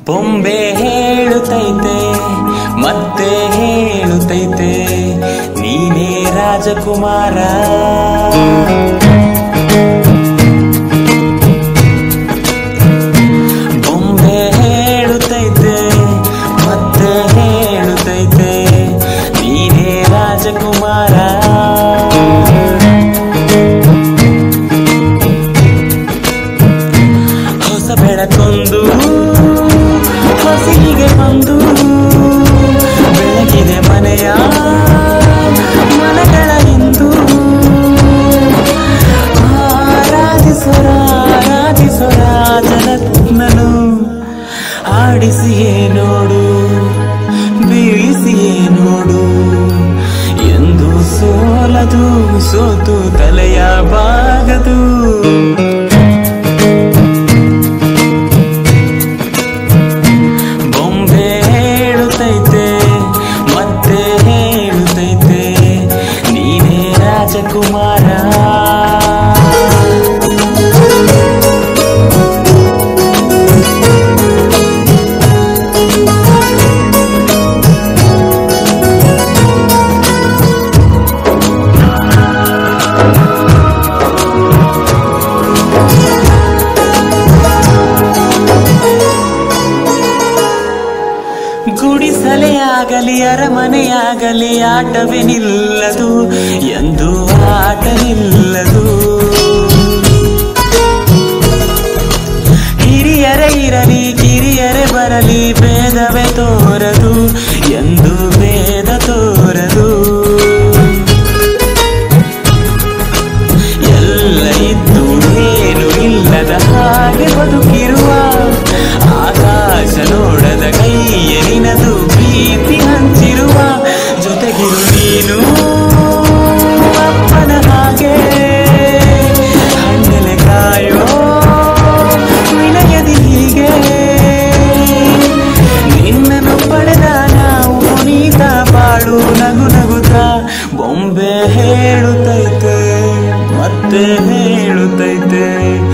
ಬೊಂಬೆ ಹೇಳುತ್ತೈತೆ ಮತ್ತೆ ಹೇಳುತ್ತೈತೆ ನೀನೇ ರಾಜಕುಮಾರ ಬೊಂಬೆ ಹೇಳುತ್ತೈತೆ ಮತ್ತೆ ಹೇಳುತ್ತೈತೆ ನೀನೇ ರಾಜಕುಮಾರ ಹೊಸ ಬೆಳಕೊಂದು ಹಸಿರಿಗೆ ಬಂದು ಬೆಳಗಿದೆ ಮನೆಯ ಮನಗಳ ಇಂದು ಆರಾಧಿಸೊರ ಆರಾಧಿಸೊರ ಜನತ್ನನು ಆಡಿಸಿಯೇ ನೋಡು ಬೀಳಿಸಿಯೇ ನೋಡು ಎಂದು ಸೋಲದು ಸೋತು ತಲೆಯ ಬಾಗದು ಬೊಂಬೆ ಹೇಳುತ್ತೈತೆ ಮತ್ತೆ ಹೇಳುತ್ತೈತೆ ನೀನೇ ರಾಜಕುಮಾರ ಗುಡಿಸಲೇ ಆಗಲಿ ಅರಮನೆಯಾಗಲಿ ಆಟವೇ ನಿಲ್ಲದು ಎಂದು ಆಟ ನಿಲ್ಲದು ಹಿರಿಯರೇ ಇರಲಿ ಕಿರಿಯರೇ ಬರಲಿ ಭೇದವೇ ತೋರದು ಎಂದು ಭೇದ ತೋರದು ಎಲ್ಲ ಇದ್ದು ಏನು ಇಲ್ಲದ ಹಾಗೆ ಬದುಕಿರುವ ಆಕಾಶ ನೋಡದ ಕೈಯ ನಿನದು ಪ್ರೀತಿ ಹಂಚಿರುವ ಜೊತೆಗಿರು ನೀನು ಅಪ್ಪನ ಹಾಗೆ ಹಣ್ಣೆಲೆ ಕಾಯೋ ವಿನಯದಿ ಹೀಗೆ ನಿನ್ನನ್ನು ಪಡೆದ ನಾವು ಪುನೀತ ಬಾಳು ನಗು ನಗುತ್ತಾ ಬೊಂಬೆ ಹೇಳುತ್ತೈತೆ ಮತ್ತೆ ಹೇಳುತ್ತೈತೆ